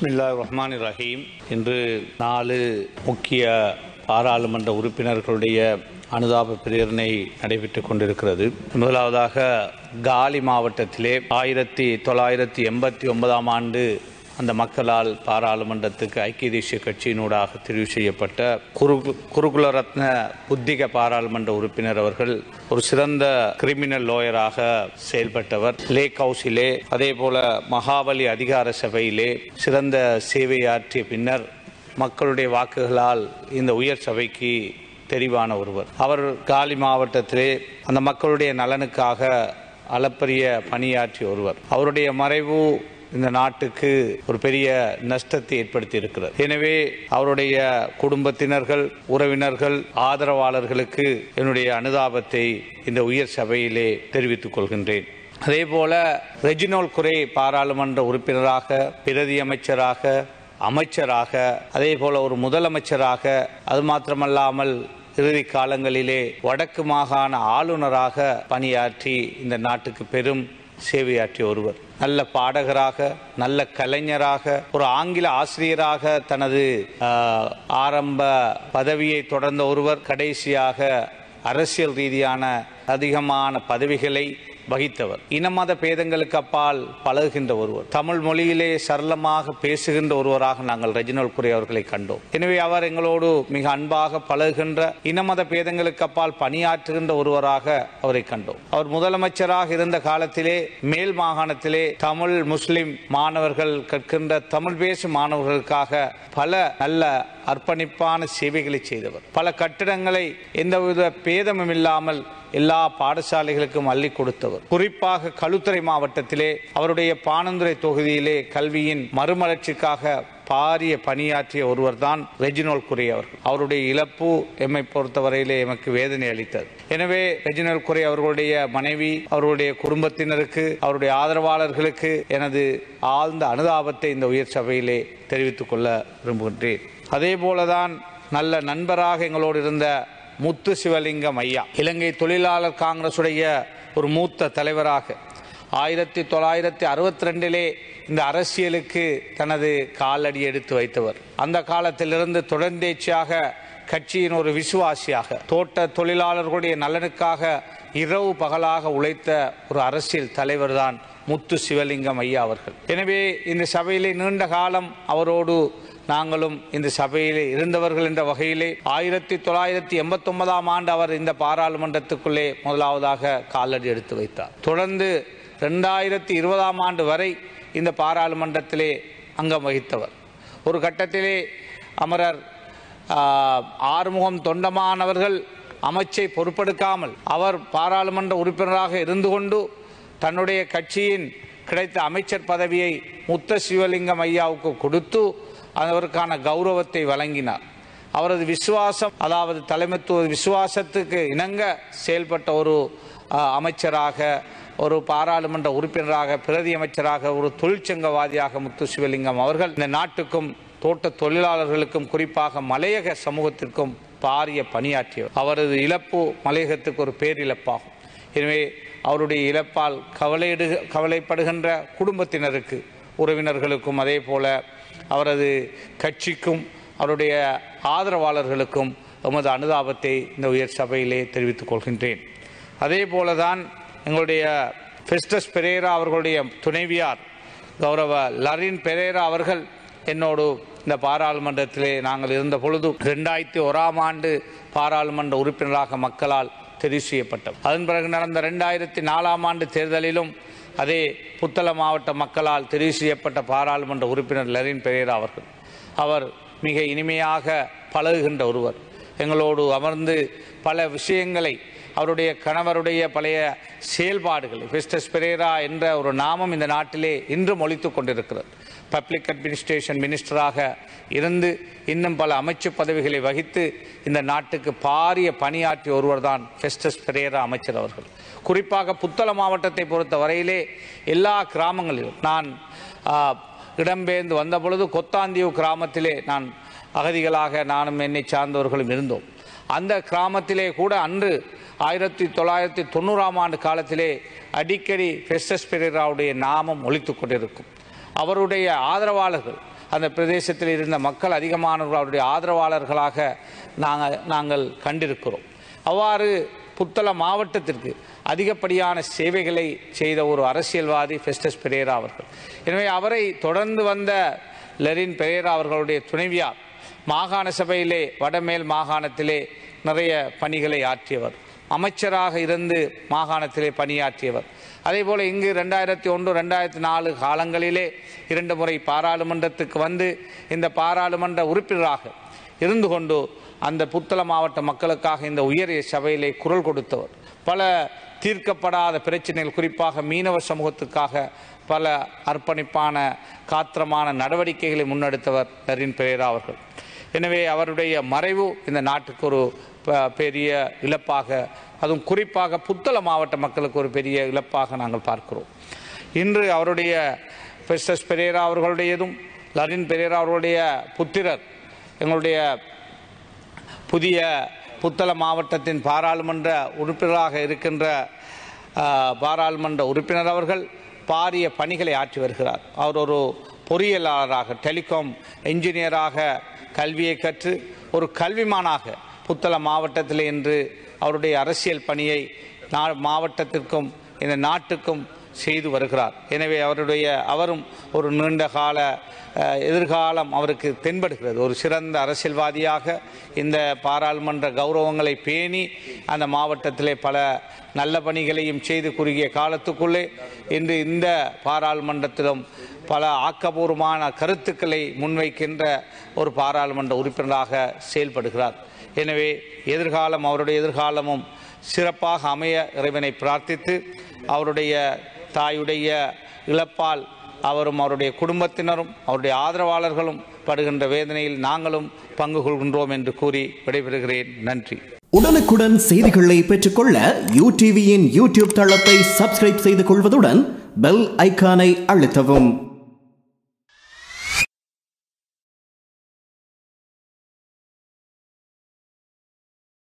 பிஸ்மில்லா ரஹ்மான் ரஹீம் இன்று நாலு முக்கிய பாராளுமன்ற உறுப்பினர்களுடைய அனுதாப பிரேரணை நடைபெற்றுக் கொண்டிருக்கிறது முதலாவதாக காலி மாவட்டத்திலே ஆயிரத்தி தொள்ளாயிரத்தி எண்பத்தி ஒன்பதாம் ஆண்டு அந்த மக்களால் பாராளுமன்றத்துக்கு ஐக்கிய தேசிய கட்சியினூடாக தெரிவு செய்யப்பட்ட குரு குருகுல ரத்ன புத்திக பாராளுமன்ற உறுப்பினர் அவர்கள் ஒரு சிறந்த கிரிமினல் லோயராக செயல்பட்டவர் லேக் ஹவுஸிலே அதே போல மகாபலி அதிகார சபையிலே சிறந்த சேவையாற்றிய பின்னர் மக்களுடைய வாக்குகளால் இந்த உயர் சபைக்கு தெரிவான ஒருவர் அவர் காலி மாவட்டத்திலே அந்த மக்களுடைய நலனுக்காக அளப்பரிய பணியாற்றிய ஒருவர் அவருடைய மறைவு இந்த நாட்டுக்கு ஒரு பெரிய நஷ்டத்தை ஏற்படுத்தி இருக்கிறது எனவே அவருடைய குடும்பத்தினர்கள் உறவினர்கள் ஆதரவாளர்களுக்கு என்னுடைய அனுதாபத்தை இந்த உயர் சபையிலே தெரிவித்துக் கொள்கின்றேன் அதே போல ரெஜினோல் குரே பாராளுமன்ற உறுப்பினராக பிரதி அமைச்சராக அமைச்சராக அதே போல ஒரு முதலமைச்சராக அது மாத்திரமல்லாமல் இறுதி காலங்களிலே வடக்கு மாகாண ஆளுநராக பணியாற்றி இந்த நாட்டுக்கு பெரும் சேவையாற்றிய ஒருவர் நல்ல பாடகராக நல்ல கலைஞராக ஒரு ஆங்கில ஆசிரியராக தனது ஆஹ், ஆரம்ப பதவியை தொடர்ந்த ஒருவர் கடைசியாக அரசியல் ரீதியான அதிகமான பதவிகளை வகித்தவர் இனமத பேதங்களுக்கு அப்பால் பழகுகின்ற ஒருவர் தமிழ் மொழியிலே சரளமாக பேசுகின்ற ஒருவராக நாங்கள் ரெஜினல் குரே அவர்களை கண்டோம் எனவே அவர் எங்களோடு மிக அன்பாக பழகுகின்ற இனமத பேதங்களுக்கு அப்பால் பணியாற்றுகின்ற ஒருவராக அவரை கண்டோம் அவர் முதலமைச்சராக இருந்த காலத்திலே மேல் மாகாணத்திலே தமிழ் முஸ்லிம் மாணவர்கள் கற்கின்ற தமிழ் பேசும் மாணவர்களுக்காக பல நல்ல அர்ப்பணிப்பான சேவைகளை செய்தவர் பல கட்டிடங்களை எந்தவித பேதமும் இல்லாமல் எல்லா பாடசாலைகளுக்கும் அள்ளி கொடுத்தவர் குறிப்பாக களுத்துறை மாவட்டத்திலே அவருடைய பானந்துரை தொகுதியிலே கல்வியின் மறுமலர்ச்சிக்காக பாரிய பணியாற்றிய ஒருவர்தான் ரெஜினோல் குரே அவர்கள் அவருடைய இழப்பு எம்மை பொறுத்தவரையிலே எமக்கு வேதனை அளித்தது எனவே ரெஜினல் குரே அவர்களுடைய மனைவி அவர்களுடைய குடும்பத்தினருக்கு அவருடைய ஆதரவாளர்களுக்கு எனது ஆழ்ந்த அனுதாபத்தை இந்த உயர் சபையிலே தெரிவித்துக் கொள்ள விரும்புகின்றேன் அதே போலதான் நல்ல நண்பராக எங்களோடு இருந்த முத்து சிவலிங்கம் ஐயா இலங்கை தொழிலாளர் காங்கிரசுடைய ஒரு மூத்த தலைவராக ஆயிரத்தி தொள்ளாயிரத்தி அறுபத்தி ரெண்டிலே இந்த அரசியலுக்கு தனது காலடி எடுத்து வைத்தவர் அந்த காலத்திலிருந்து தொடர்ந்தேச்சியாக கட்சியின் ஒரு விசுவாசியாக தோட்ட தொழிலாளர்களுடைய நலனுக்காக இரவு பகலாக உழைத்த ஒரு அரசியல் தலைவர் தான் முத்து சிவலிங்கம் ஐயா அவர்கள் எனவே இந்த சபையிலே நீண்ட காலம் அவரோடு நாங்களும் இந்த சபையிலே இருந்தவர்கள் என்ற வகையிலே ஆயிரத்தி தொள்ளாயிரத்தி எண்பத்தி ஒன்பதாம் ஆண்டு அவர் இந்த பாராளுமன்றத்துக்குள்ளே முதலாவதாக காலடி எடுத்து வைத்தார் தொடர்ந்து ரெண்டாயிரத்தி இருபதாம் ஆண்டு வரை இந்த பாராளுமன்றத்திலே அங்கம் வகித்தவர் ஒரு கட்டத்திலே அமரர் ஆஹ், ஆறுமுகம் தொண்டமானவர்கள் அமைச்சை பொறுப்பெடுக்காமல் அவர் பாராளுமன்ற உறுப்பினராக இருந்து கொண்டு தன்னுடைய கட்சியின் கிடைத்த அமைச்சர் பதவியை முத்த சிவலிங்கம் ஐயாவுக்கு கொடுத்து அவருக்கான கௌரவத்தை வழங்கினார் அவரது விசுவாசம் அதாவது தலைமைத்துவ விசுவாசத்துக்கு இணங்க செயல்பட்ட ஒரு அஹ், அமைச்சராக ஒரு பாராளுமன்ற உறுப்பினராக பிரதி அமைச்சராக ஒரு தொழிற்சங்கவாதியாக முத்து சிவலிங்கம் அவர்கள் இந்த நாட்டுக்கும் தோட்ட தொழிலாளர்களுக்கும் குறிப்பாக மலையக சமூகத்திற்கும் பாரிய பணியாற்றியவர் அவரது இழப்பு மலையகத்துக்கு ஒரு பேரிழப்பாகும் எனவே அவருடைய இழப்பால் கவலையிடு கவலைப்படுகின்ற குடும்பத்தினருக்கு உறவினர்களுக்கும் அதே போல அவரது கட்சிக்கும் அவருடைய ஆதரவாளர்களுக்கும் எமது அனுதாபத்தை இந்த உயர் சபையிலே தெரிவித்துக் கொள்கின்றேன் அதே போலதான் எங்களுடைய ஃபெஸ்டஸ் பெரேரா அவர்களுடைய துணைவியார் கௌரவ லரின் பெரேரா அவர்கள் என்னோடு இந்த பாராளுமன்றத்திலே நாங்கள் இருந்த பொழுது ரெண்டாயிரத்தி ஓராம் ஆண்டு பாராளுமன்ற உறுப்பினராக மக்களால் தெரிவு செய்யப்பட்டவர் அதன் பிறகு நடந்த ரெண்டாயிரத்தி நாலாம் ஆண்டு தேர்தலிலும் அதே புத்தள மாவட்ட மக்களால் தெரிவு செய்யப்பட்ட பாராளுமன்ற உறுப்பினர் லரின் பெரேரா அவர்கள் அவர் மிக இனிமையாக பழகுகின்ற ஒருவர் எங்களோடு அமர்ந்து பல விஷயங்களை அவருடைய கணவருடைய பழைய செயல்பாடுகள் ஃபெஸ்டஸ் பெரேரா என்ற ஒரு நாமம் இந்த நாட்டிலே இன்றும் ஒழித்துக் கொண்டிருக்கிறது பப்ளிக் அட்மினிஸ்ட்ரேஷன் மினிஸ்டராக இருந்து இன்னும் பல அமைச்சு பதவிகளை வகித்து இந்த நாட்டுக்கு பாரிய பணியாற்றிய ஒருவர் தான் ஃபெஸ்டஸ் பெரேரா அமைச்சர் அவர்கள் குறிப்பாக புத்தள மாவட்டத்தை பொறுத்த வரையிலே எல்லா கிராமங்களிலும் நான் ஆ, இடம்பெயர்ந்து வந்த பொழுது கொத்தாந்தீவு கிராமத்திலே நான் அகதிகளாக நானும் என்னை சார்ந்தவர்களும் இருந்தோம் அந்த கிராமத்திலே கூட அன்று ஆயிரத்தி தொள்ளாயிரத்தி தொண்ணூறாம் ஆண்டு காலத்திலே அடிக்கடி ஃபெஸ்டஸ் பெரேராவுடைய நாமம் ஒலித்துக் கொண்டிருக்கும் அவருடைய ஆதரவாளர்கள் அந்த பிரதேசத்தில் இருந்த மக்கள் அதிகமானவர்கள் அவருடைய ஆதரவாளர்களாக நாங்கள் நாங்கள் கண்டிருக்கிறோம் அவ்வாறு புத்தள மாவட்டத்திற்கு அதிகப்படியான சேவைகளை செய்த ஒரு அரசியல்வாதி ஃபெஸ்டஸ் பெரேரா அவர்கள் எனவே அவரை தொடர்ந்து வந்த லெரின் பெரேரா அவர்களுடைய துணைவியார் மாகாண சபையிலே வடமேல் மாகாணத்திலே நிறைய பணிகளை ஆற்றியவர் அமைச்சராக இருந்து மாகாணத்திலே பணியாற்றியவர் அதே போல இங்கு ரெண்டாயிரத்தி ஒன்று ரெண்டாயிரத்தி நாலு காலங்களிலே இரண்டு முறை பாராளுமன்றத்துக்கு வந்து இந்த பாராளுமன்ற உறுப்பினராக இருந்து கொண்டு அந்த புத்தள மாவட்ட மக்களுக்காக இந்த உயரிய சபையிலே குரல் கொடுத்தவர் பல தீர்க்கப்படாத பிரச்சனைகள் குறிப்பாக மீனவ சமூகத்துக்காக பல அர்ப்பணிப்பான காத்திரமான நடவடிக்கைகளை முன்னெடுத்தவர் நரின் பெரேரா அவர்கள் எனவே அவருடைய மறைவு இந்த நாட்டுக்கு ஒரு ப- பெரிய இழப்பாக அதுவும் குறிப்பாக புத்தள மாவட்ட மக்களுக்கு ஒரு பெரிய இழப்பாக நாங்கள் பார்க்கிறோம் இன்று அவருடைய பெஸ்டஸ் பெரேரா அவர்களுடையதும் லரின் பெரேரா அவர்களுடைய புத்திரர் எங்களுடைய புதிய புத்தள மாவட்டத்தின் பாராளுமன்ற உறுப்பினராக இருக்கின்ற ஆ, பாராளுமன்ற உறுப்பினர் அவர்கள் பாரிய பணிகளை ஆற்றி வருகிறார் அவர் ஒரு பொறியியலாளராக டெலிகாம் என்ஜினியராக கல்வியை கற்று ஒரு கல்விமானாக புத்தள மாவட்டத்தில் இன்று அவருடைய அரசியல் பணியை நா- மாவட்டத்திற்கும் இந்த நாட்டுக்கும் செய்து வருகிறார் எனவே அவருடைய அவரும் ஒரு நீண்ட கால அஹ், எதிர்காலம் அவருக்கு தென்படுகிறது ஒரு சிறந்த அரசியல்வாதியாக இந்த பாராளுமன்ற கௌரவங்களை பேணி அந்த மாவட்டத்திலே பல நல்ல பணிகளையும் செய்து குறுகிய காலத்துக்குள்ளே இன்று இந்த பாராளுமன்றத்திலும் பல ஆக்கபூர்வமான கருத்துக்களை முன்வைக்கின்ற ஒரு பாராளுமன்ற உறுப்பினராக செயல்படுகிறார் எனவே எதிர்காலம் அவருடைய எதிர்காலமும் சிறப்பாக அமைய இறைவனை பிரார்த்தித்து அவருடைய தாயுடைய இழப்பால் அவரும் அவருடைய குடும்பத்தினரும் அவருடைய ஆதரவாளர்களும் படுகின்ற வேதனையில் நாங்களும் பங்கு கொள்கின்றோம் என்று கூறி விடைபெறுகிறேன் நன்றி உடனுக்குடன் செய்திகளை பெற்றுக்கொள்ள யூ டிவியின் யூடியூப் தளத்தை சப்ஸ்கிரைப் செய்து கொள்வதுடன் பெல் ஐகானை அழுத்தவும்